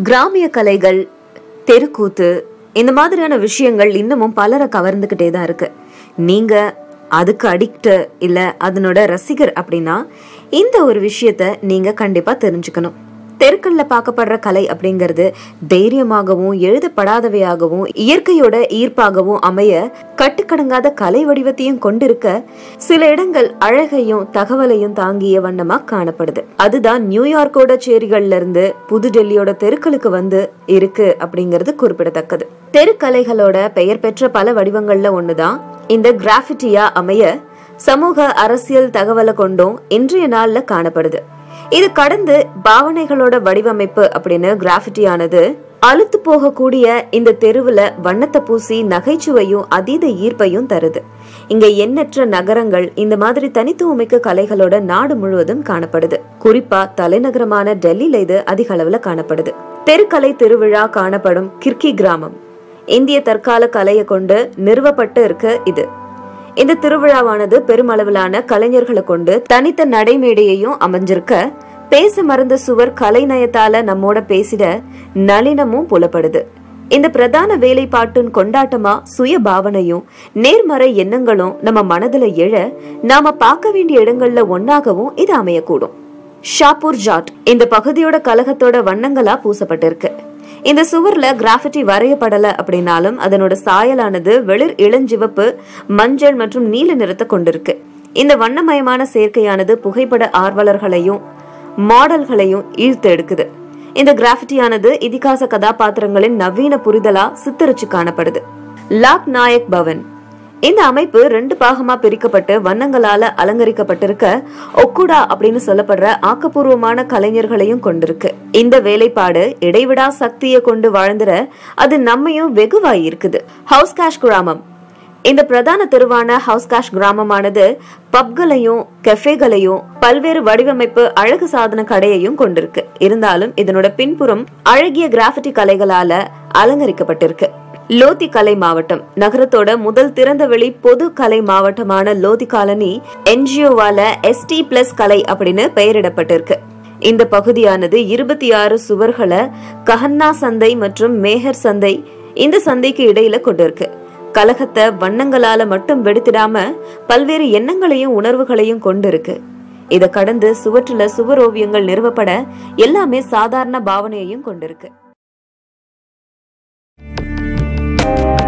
கிராமிய கலைகள் தெருக்கூத்து இந்த மாதிரியான விஷயங்கள் இன்னமும் பலரை கவர்ந்துகிட்டே தான் இருக்கு நீங்க அதுக்கு அடிக்ட் இல்ல அதனோட ரசிகர் அப்படின்னா இந்த ஒரு விஷயத்த நீங்க கண்டிப்பா தெரிஞ்சுக்கணும் தெருக்கல்ல பார்க்கப்படுற கலை அப்படிங்கிறது தைரியமாகவும் எழுதப்படாதவையாகவும் இயற்கையோட ஈர்ப்பாகவும் அமைய கட்டுக்கடங்காத கலை வடிவத்தையும் கொண்டிருக்க சில இடங்கள் அழகையும் தகவலையும் தாங்கிய வண்ணமா காணப்படுது அதுதான் நியூயார்க்கோட சேரிகள்ல இருந்து புது டெல்லியோட தெருக்களுக்கு வந்து இருக்கு அப்படிங்கிறது குறிப்பிடத்தக்கது தெருக்கலைகளோட பெயர் பெற்ற பல வடிவங்கள்ல ஒண்ணுதான் இந்த கிராஃபிட்டியா அமைய சமூக அரசியல் தகவலை கொண்டும் இன்றைய நாள்ல காணப்படுது இது கடந்து பாவனைகளோட வடிவமைப்பு அப்படின்னு கிராஃபிட்டி ஆனது அழுத்து போகக்கூடிய இந்த தெருவுல வண்ணத்தை பூசி நகைச்சுவையும் அதீத ஈர்ப்பையும் தருது இங்க எண்ணற்ற நகரங்கள் இந்த மாதிரி தனித்துவமிக்க கலைகளோட நாடு முழுவதும் காணப்படுது குறிப்பா தலைநகரமான டெல்லியில இது அதிக அளவுல காணப்படுது தெருக்கலை திருவிழா காணப்படும் கிர்கி கிராமம் இந்திய தற்கால கலையை கொண்டு நிறுவப்பட்டு இருக்கு இது இந்த திருவிழாவானது பெருமளவிலான கலைஞர்களை கொண்டு தனித்த நடைமேடையையும் அமைஞ்சிருக்க பேச மறந்த சுவர் கலைநயத்தால நம்மோட பேசிட நளினமும் புலப்படுது இந்த பிரதான வேலைப்பாட்டின் கொண்டாட்டமா சுய பாவனையும் நேர்மறை எண்ணங்களும் நம்ம மனதுல எழ நாம பார்க்க வேண்டிய இடங்கள்ல ஒன்னாகவும் இது அமையக்கூடும் ஷாப்பூர் ஜாட் இந்த பகுதியோட கலகத்தோட வண்ணங்களா பூசப்பட்டிருக்கு இந்த சுவர்ல கிராஃபிட்டி வரையப்படல அப்படின்னாலும் அதனோட சாயலானது வெளிர் இளஞ்சிவப்பு மஞ்சள் மற்றும் நீல நிறத்தை கொண்டிருக்கு இந்த வண்ணமயமான சேர்க்கையானது புகைப்பட ஆர்வலர்களையும் மாடல்களையும் ஈர்த்து எடுக்குது இந்த கிராஃபிட்டியானது இதிகாச கதாபாத்திரங்களின் நவீன புரிதலா சித்தரிச்சு காணப்படுது லாக் நாயக் பவன் இந்த அமைப்பு ரெண்டு பாகமா பிரிக்கப்பட்டு வண்ணங்களால அலங்கரிக்கப்பட்டிருக்க ஒக்குடா அப்படின்னு சொல்லப்படுற ஆக்கப்பூர்வமான கலைஞர்களையும் கொண்டிருக்கு இந்த வேலைப்பாடு இடைவிடா சக்தியை கொண்டு வாழ்ந்துற அது நம்மையும் வெகுவாய் இருக்குது ஹவுஸ் கேஷ் கிராமம் இந்த பிரதான தெருவான ஹவுஸ்காஷ் கிராமமானது பப்களையும் கெஃபேகளையும் பல்வேறு வடிவமைப்பு அழகு சாதன கடையையும் கொண்டிருக்கு இருந்தாலும் இதனோட பின்புறம் அழகிய கிராஃபிட்டி கலைகளால அலங்கரிக்கப்பட்டிருக்கு லோதி கலை மாவட்டம் நகரத்தோட முதல் திறந்தவெளி பொது கலை மாவட்டமான லோதி காலனி என்ஜிஓவால எஸ்டி பிளஸ் கலை அப்படின்னு பெயரிடப்பட்டிருக்கு இந்த பகுதியானது இருபத்தி ஆறு சுவர்களை கஹன்னா சந்தை மற்றும் மேஹர் சந்தை இந்த சந்தைக்கு இடையில கொண்டிருக்கு கலகத்தை வண்ணங்களால மட்டும் வெடித்திடாம பல்வேறு எண்ணங்களையும் உணர்வுகளையும் கொண்டிருக்கு இத கடந்து சுவற்றுல சுவர் ஓவியங்கள் நிறுவப்பட எல்லாமே சாதாரண பாவனையையும் கொண்டிருக்கு